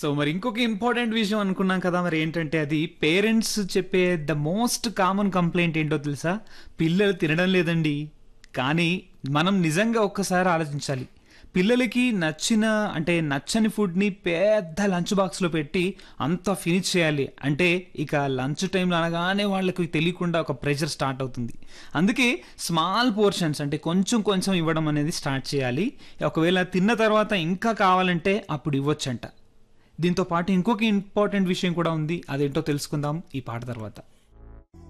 so మరి ఇంకొక important విషయం అనుకున్నాం కదా మరి ఏంటంటే అది పేరెంట్స్ చెప్పే ద మోస్ట్ కామన్ కంప్లైంట్ ఏంటో తెలుసా పిల్లలు తినడం లేదండి కానీ మనం నిజంగా ఒక్కసారి ఆలోచించాలి పిల్లలకి నచ్చిన అంటే నచ్చని ఫుడ్ని పెద్ద లంచ్ బాక్స్లో పెట్టి అంతా ఫినిష్ చేయాలి అంటే ఇక లంచ్ టైంలో అనగానే వాళ్ళకి తెలియకుండా ఒక ప్రెషర్ స్టార్ట్ అవుతుంది అందుకే స్మాల్ పోర్షన్స్ అంటే కొంచెం కొంచెం ఇవ్వడం అనేది స్టార్ట్ చేయాలి ఒకవేళ తిన్న తర్వాత ఇంకా కావాలంటే అప్పుడు ఇవ్వచ్చంట దీంతో పాటు ఇంకొక ఇంపార్టెంట్ విషయం కూడా ఉంది అదేంటో తెలుసుకుందాం ఈ పాట తర్వాత